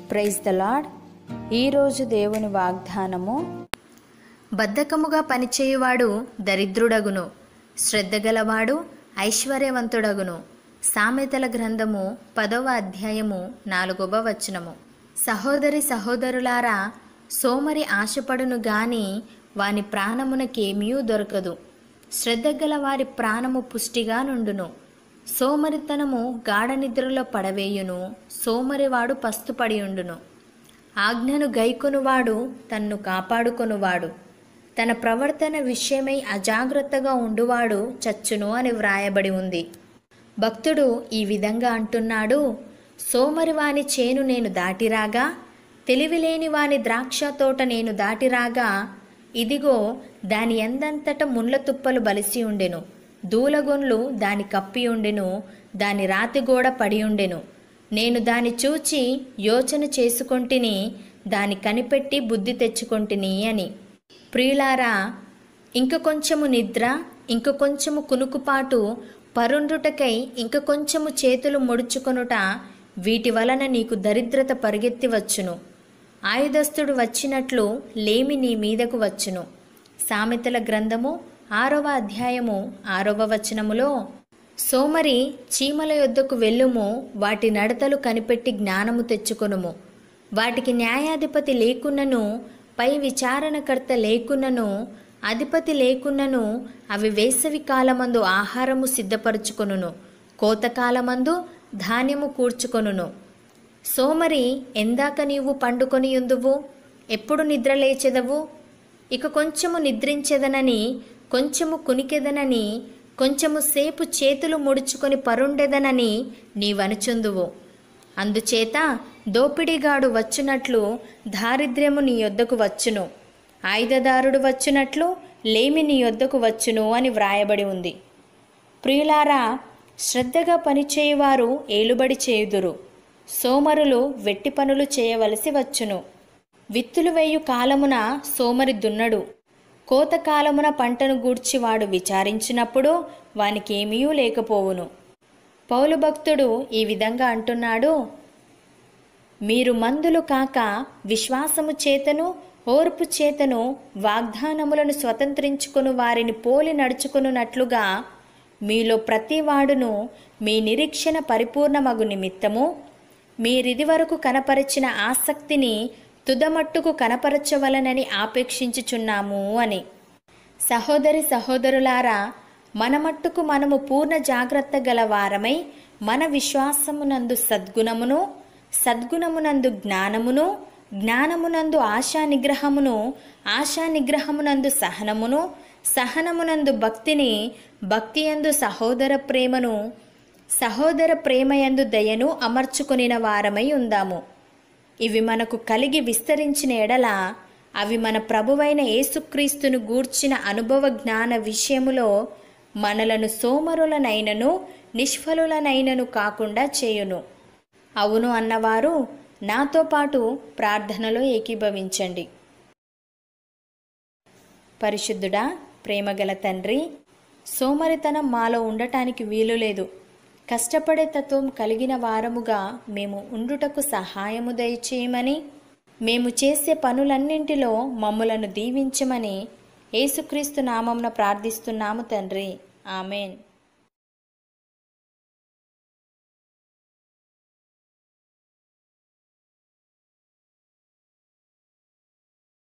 praise the lord ఈరోజు దేవుని వాగ్దానము బద్ధకముగా పనిచేయువాడు దరిద్రుడగును శ్రద్ధగలవాడు ఐశ్వర్యవంతుడగును సామెతల గ్రంథము పదవ అధ్యాయము నాలుగవ వచనము సహోదరి సహోదరులారా సోమరి ఆశపడును గాని వాని ప్రాణమునకేమీ దొరకదు శ్రద్ధగల వారి ప్రాణము పుష్టిగా నుండును సోమరితనము గాఢ నిద్రలో పడవేయును సోమరివాడు పస్తుపడి ఉండును ఆజ్ఞను గైకొనువాడు తన్ను కాపాడుకొనువాడు తన ప్రవర్తన విషయమై అజాగ్రత్తగా ఉండువాడు చచ్చును అని వ్రాయబడి ఉంది భక్తుడు ఈ విధంగా అంటున్నాడు సోమరి వాని చేను నేను దాటిరాగా తెలివిలేని వాని ద్రాక్ష తోట నేను దాటిరాగా ఇదిగో దాని ఎందంతట ముండ్ల తుప్పలు బలిసి ఉండెను దూలగొన్లు దాని కప్పి ఉండెను దాని రాతిగోడ పడి ఉండెను నేను దాని చూచి యోచన చేసుకొంటిని దాని కనిపెట్టి బుద్ధి తెచ్చుకొంటిని అని ప్రియులారా ఇంక కొంచెము నిద్ర ఇంక కొంచెము కునుకుపాటు పరుండుటకై ఇంక కొంచెము చేతులు ముడుచుకొనుట వీటి వలన నీకు దరిద్రత పరిగెత్తి వచ్చును ఆయుధస్తుడు వచ్చినట్లు లేమి నీ మీదకు వచ్చును సామెతల గ్రంథము ఆరవ అధ్యాయము ఆరవ వచనములో సోమరి చీమల యొద్దకు వెళ్ళుము వాటి నడతలు కనిపెట్టి జ్ఞానము తెచ్చుకొనుము వాటికి న్యాయాధిపతి లేకున్నను పై విచారణకర్త లేకున్నను అధిపతి లేకున్నను అవి వేసవి కాలమందు ఆహారము సిద్ధపరచుకొనును కోతకాలమందు ధాన్యము కూర్చుకొనును సోమరి ఎందాక నీవు పండుకొని ఉందువు ఎప్పుడు నిద్ర లేచెదవు ఇక కొంచెము నిద్రించెదనని కొంచెము కునికెదనని కొంచెము సేపు చేతులు ముడుచుకొని పరుండెదనని నీవనుచుందువు అందుచేత దోపిడీగాడు వచ్చునట్లు దారిద్ర్యము నీ యొద్దకు వచ్చును ఆయుధదారుడు వచ్చునట్లు లేమి నీ యొద్దకు వచ్చును అని వ్రాయబడి ఉంది ప్రియులారా శ్రద్ధగా పనిచేయువారు ఏలుబడి చేయుదురు సోమరులు వెట్టి పనులు చేయవలసి వచ్చును విత్తులు వేయు కాలమున సోమరి దున్నడు కోత కాలమున పంటను గూర్చి వాడు విచారించినప్పుడు వానికేమీ లేకపోవును పౌలు భక్తుడు ఈ విధంగా అంటున్నాడు మీరు మందులు కాక విశ్వాసము చేతను ఓర్పు చేతను వాగ్దానములను స్వతంత్రించుకుని వారిని పోలి నడుచుకున్నట్లుగా మీలో ప్రతివాడును మీ నిరీక్షణ పరిపూర్ణమగు నిమిత్తము మీరిది వరకు కనపరిచిన ఆసక్తిని తుదమట్టుకు కనపరచవలనని ఆపేక్షించుచున్నాము అని సహోదరి సహోదరులారా మన మట్టుకు మనము పూర్ణ జాగ్రత్త గల వారమై మన విశ్వాసమునందు సద్గుణమును సద్గుణమునందు జ్ఞానమును జ్ఞానమునందు ఆశా నిగ్రహమును ఆశా నిగ్రహమునందు సహనమును సహనమునందు భక్తిని భక్తియందు సహోదర ప్రేమను సహోదర ప్రేమయందు దయను అమర్చుకొనిన వారమై ఉందాము ఇవి మనకు కలిగి విస్తరించిన ఎడల అవి మన ప్రభువైన యేసుక్రీస్తును గూర్చిన అనుభవ జ్ఞాన విషయములో మనలను సోమరులనైనను నిష్ఫలులనైనను కాకుండా చేయును అవును అన్నవారు నాతో పాటు ప్రార్థనలో ఏకీభవించండి పరిశుద్ధుడా ప్రేమగల తండ్రి సోమరితనం మాలో ఉండటానికి వీలు లేదు కష్టపడే తత్వం కలిగిన వారముగా మేము ఉండుటకు సహాయము దయచేయమని మేము చేసే పనులన్నింటిలో మమ్ములను దీవించమని యేసుక్రీస్తు నామంన ప్రార్థిస్తున్నాము తండ్రి ఆమెన్